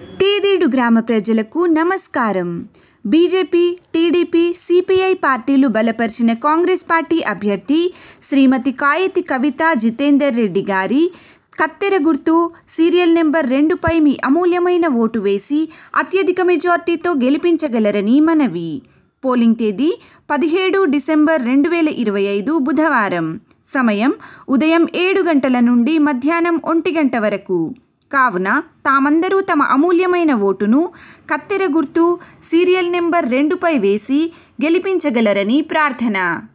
తేదేడు గ్రామ ప్రజలకు నమస్కారం బీజేపీ టీడీపీ సిపిఐ పార్టీలు బలపరిచిన కాంగ్రెస్ పార్టీ అభ్యర్థి శ్రీమతి కాయతి కవిత జితేందర్ రెడ్డి గారి కత్తెర గుర్తు సీరియల్ నెంబర్ రెండుపై మీ అమూల్యమైన ఓటు వేసి అత్యధిక మెజార్టీతో గెలిపించగలరని మనవి పోలింగ్ తేదీ పదిహేడు డిసెంబర్ రెండు వేల ఇరవై ఐదు బుధవారం సమయం ఉదయం ఏడు గంటల నుండి మధ్యాహ్నం ఒంటి గంట వరకు కావున తామందరూ తమ అమూల్యమైన ఓటును కత్తెర గుర్తు సీరియల్ నెంబర్ రెండుపై వేసి గెలిపించగలరని ప్రార్థన